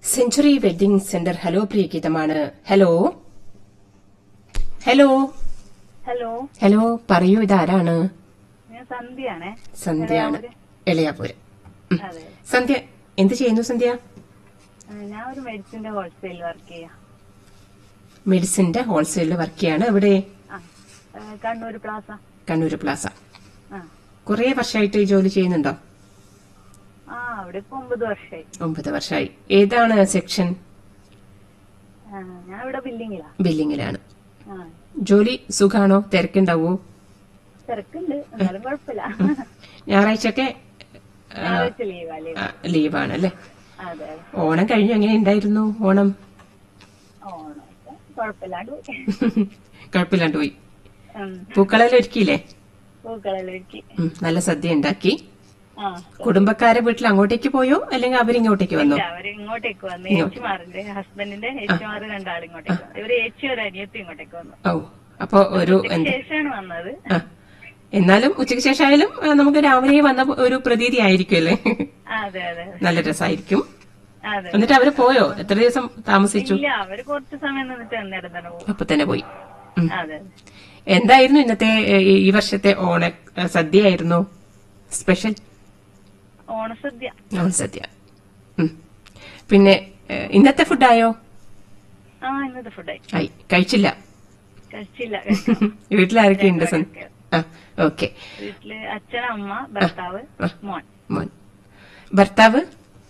Century wedding centre hello പ്രിയഗീതമാണ് hello hello hello hello പറയൂ ഇതാരാണ് ഞാൻ സന്ധ്യയാണേ സന്ധ്യയാണ് എളയാപുരം ഉം. അതെ സന്ധ്യ എന്ത് ചെയ്യുന്നു സന്ധ്യ ആ, ഞാൻ ഒരു മെഡിസിന്റെ ഹോൾസെയിൽ വർക്ക് ചെയ്യാം മെഡിസിന്റെ ഹോൾസെയിലിൽ വർക്ക് ചെയ്യാണ് ഇവിടെ ആ ആ, കണ്ണൂർ പ്ലാസ കണ്ണൂർ പ്ലാസ ആ കുറെ വർഷമായിട്ട് ഈ ജോലി ചെയ്യുന്നുണ്ടോ ആ അവിടെ ഇപ്പൊ ഒമ്പത് വർഷമായി ഒമ്പത് വർഷമായി ഏതാണ് സെക്ഷൻ ആ, ഞാൻ ഇവിടെ ബില്ലിങ്ങിലാ ബില്ലിങ്ങിലാണ് ആ ജോലി സുഖാണോ തിരക്കുണ്ടാവോ തിരക്കുണ്ട് എന്നാലും കുഴപ്പമില്ല ഞായറാഴ്ചയൊക്കെ ഞായറാഴ്ച ലീവാ ലീവ് ലീവാണ് അല്ലേ അതെ അതെ ഓണം കഴിഞ്ഞു എങ്ങനെ ഉണ്ടായിരുന്നു ഓണം ഓണമൊക്കെ കുഴപ്പമില്ലാണ്ട് പോയി. കുഴപ്പമില്ലാണ്ട് പോയി ഉം. പൂക്കളെല്ലാം ഒരുക്കിയില്ലേ പൂക്കളെല്ലാം ഒരുക്കി ഉം, നല്ല സദ്യ ഉണ്ടാക്കി ആ കുടുംബക്കാരെ വീട്ടിൽ അങ്ങോട്ടേക്ക് പോയോ അല്ലെങ്കിൽ അവരിങ്ങോട്ടേക്ക് വന്നോ ഇല്ല, അവര് ഇങ്ങോട്ടേക്ക് വന്നു ഏച്ചിമാറിന്റെ ഹസ്ബൻഡിന്റെ ഏച്ചിമാർ രണ്ടാളും ഇങ്ങോട്ടേക്ക് വന്നു ഇവര് ഏച്ചി ഒരു അനിയത്തി ഇങ്ങോട്ടേക്ക് വന്നു ഓ അപ്പൊ ഒരു എന്ത് ശേഷമാണ് വന്നത് ആ എന്നാലും ഉച്ചയ്ക്ക് ശേഷം ആയാലും ആ, നമുക്ക് രാവിലെ വന്ന ഒരു പ്രതീതി ആയിരിക്കും അല്ലേ അതെ അതെ അതെ. നല്ല രസമായിരിക്കും അതെ എന്നിട്ട് അവര് പോയോ എത്ര ദിവസം താമസിച്ചു ഇല്ല അവര് കുറച്ച് സമയം നിന്നിട്ട് അന്നേരം തന്നെ പോകും അപ്പൊ തന്നെ പോയി ഉം. അതെ എന്തായിരുന്നു ഇന്നത്തെ ഏ, ഈ- ഈ വർഷത്തെ ഓണ ഏ, സദ്യയായിരുന്നു സ്പെഷ്യൽ ഓണസദ്യ ഓണസദ്യ ഉം. പിന്നെ ഏ, ഇന്നത്തെ ഫുഡായോ ആ ഇന്നത്തെ ഫുഡായി ആയി കഴിച്ചില്ല കഴിച്ചില്ല കഴിക്കണം. വീട്ടിലാരൊക്കെയുണ്ട് സൻ ആ ഓക്കെ വീട്ടില് അച്ഛൻ അമ്മ ഭർത്താവ് മോൻ മോൻ ഭർത്താവ്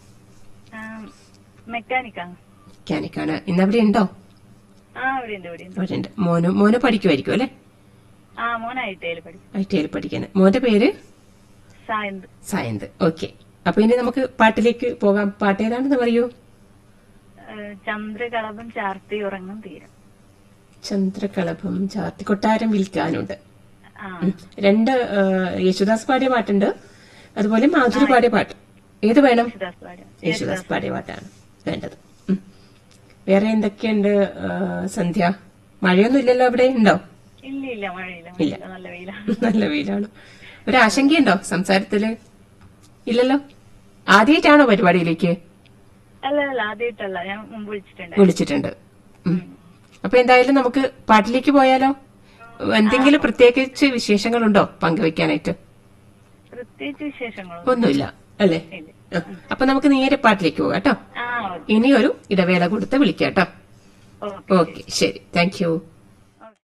മെക്കാനിക്കാണ് മെക്കാനിക്കാണ് ഇന്ന് അവിടെ ഉണ്ടോ ആ ഇവിടെ ഉണ്ട് ഇവിടെ ഉണ്ട് അവിടെ ഉണ്ട് മോന് മോന് പഠിക്കുമായിരിക്കും അല്ലെ ആ മോൻ ഐ ടി ഐയിൽ പഠിക്കും ഐ ടി ഐയിൽ പഠിക്കുന്നത് മോന്റെ പേര് സായന്ത് സായന്ത് ഓക്കെ അപ്പൊ ഇനി നമുക്ക് പാട്ടിലേക്ക് പോകാം പാട്ട് ഏതാണെന്ന് പറയൂ ഏഹ് ചന്ദ്രകളഭം ചാർത്തി ഉറങ്ങും തീരം ചന്ദ്രകളഭം ചാർത്തി കൊട്ടാരം വിൽക്കാനുണ്ട് ആ ഉം. രണ്ട് ആ, യേശുദാസ് പാടിയ പാട്ടുണ്ട് അതുപോലെ മാധുരി പാടിയ പാട്ട് ഏത് വേണം യേശുദാസ് പാടിയ യേശുദാസ് പാടിയ പാട്ടാണ് വേണ്ടത് ഉം. വേറെ എന്തൊക്കെയുണ്ട് ആ, സന്ധ്യ മഴയൊന്നും ഇല്ലല്ലോ അവിടെ ഉണ്ടോ ഇല്ല ഇല്ല മഴയില്ല ഇല്ല. മഴയില്ല നല്ല വെയില നല്ല വെയിലാണ് ഒരു ആശങ്കയുണ്ടോ സംസാരത്തില് ഇല്ലല്ലോ ആദ്യമായിട്ടാണോ പരിപാടിയിലേക്ക് അല്ല അല്ല ആദ്യമായിട്ടല്ല ഞാൻ മുമ്പ് വിളിച്ചിട്ടുണ്ട് വിളിച്ചിട്ടുണ്ട് ഉം. അപ്പൊ എന്തായാലും നമുക്ക് പാട്ടിലേക്ക് പോയാലോ എന്തെങ്കിലും പ്രത്യേകിച്ച് വിശേഷങ്ങളുണ്ടോ പങ്കുവെക്കാനായിട്ട് പ്രത്യേകിച്ച് വിശേഷങ്ങളോ ഒന്നുമില്ല അല്ലേ ഇല്ല ആ. അപ്പൊ നമുക്ക് നേരെ പാട്ടിലേക്ക് പോകാം കേട്ടോ ആ ഇനിയൊരു ഇടവേള കൊടുത്ത് വിളിക്കാം കേട്ടോ ഓക്കെ ഓക്കെ ശരി താങ്ക് യു